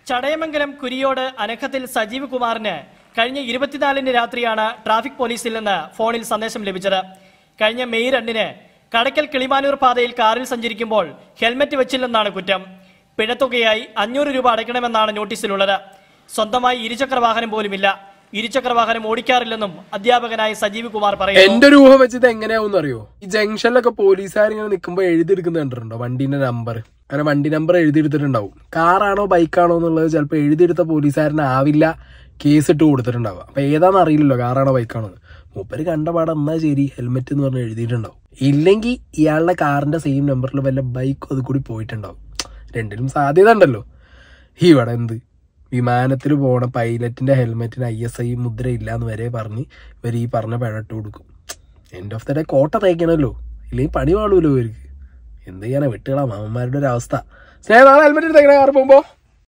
ചടയമംഗലം കുരിയോട് അനക്കത്തിൽ സജീവ് കുമാറിന് കഴിഞ്ഞ ഇരുപത്തിനാലിന് രാത്രിയാണ് ട്രാഫിക് പോലീസിൽ നിന്ന് ഫോണിൽ സന്ദേശം ലഭിച്ചത് കഴിഞ്ഞ മെയ് രണ്ടിന് കടയ്ക്കൽ കിളിമാനൂർ പാതയിൽ കാറിൽ സഞ്ചരിക്കുമ്പോൾ ഹെൽമറ്റ് വെച്ചില്ലെന്നാണ് കുറ്റം പിഴത്തുകയായി അഞ്ഞൂറ് രൂപ അടയ്ക്കണമെന്നാണ് നോട്ടീസിലുള്ളത് സ്വന്തമായി ഇരുചക്ര വാഹനം പോലുമില്ല ഇരുചക്ര വാഹനം ഓടിക്കാറില്ലെന്നും അധ്യാപകനായ സജീവ് കുമാർ പറയുന്നു എന്റെ ഒരു ഊഹം വെച്ചത് എങ്ങനെയാവും അറിയോ ഈ ജംഗ്ഷനിലൊക്കെ പോലീസുകാർ ഇങ്ങനെ നിൽക്കുമ്പോ എഴുതിയെടുക്കുന്ന കണ്ടിട്ടുണ്ടോ വണ്ടിന്റെ നമ്പർ അങ്ങനെ വണ്ടി നമ്പർ എഴുതിയെടുത്തിട്ടുണ്ടാവും കാറാണോ ബൈക്കാണോ എന്നുള്ളത് ചിലപ്പോൾ എഴുതിയെടുത്ത പോലീസുകാരനാവില്ല കേസ് ഇട്ട് കൊടുത്തിട്ടുണ്ടാവുക അപ്പൊ ഏതാണെന്ന് അറിയില്ലല്ലോ കാറാണോ ബൈക്കാണോ എന്ന്. മൂപ്പര് കണ്ട പാടെ എന്നാ ശരി ഹെൽമെറ്റ് എന്ന് പറഞ്ഞ് എഴുതിയിട്ടുണ്ടാവും ഇല്ലെങ്കിൽ ഇയാളുടെ കാറിന്റെ സെയിം നമ്പറിൽ വല്ല ബൈക്കും അത് കൂടി പോയിട്ടുണ്ടാവും രണ്ടിലും സാധ്യത ഉണ്ടല്ലോ ഇവിടെ എന്ത് വിമാനത്തിൽ പോണ പൈലറ്റിന്റെ ഹെൽമെറ്റിന് ഐ എസ് ഐ മുദ്ര ഇല്ലാന്ന് വരെ പറഞ്ഞ് ഇവർ ഈ പറഞ്ഞ പിഴട്ട് കൊടുക്കും എൻഡ് ഓഫ് ദ ഡേ കോട്ട തയ്ക്കണമല്ലോ ഇല്ലെങ്കിൽ പണി പാടൂല്ലോ ഇവർക്ക് എന്ത് ചെയ്യാനാ വിട്ടുകളാ മാമന്മാരുടെ ഒരു അവസ്ഥ സ്നേഹ നാളെ ഹെൽമെറ്റ് എടുത്തേക്കണേ കാർ പോകുമ്പോ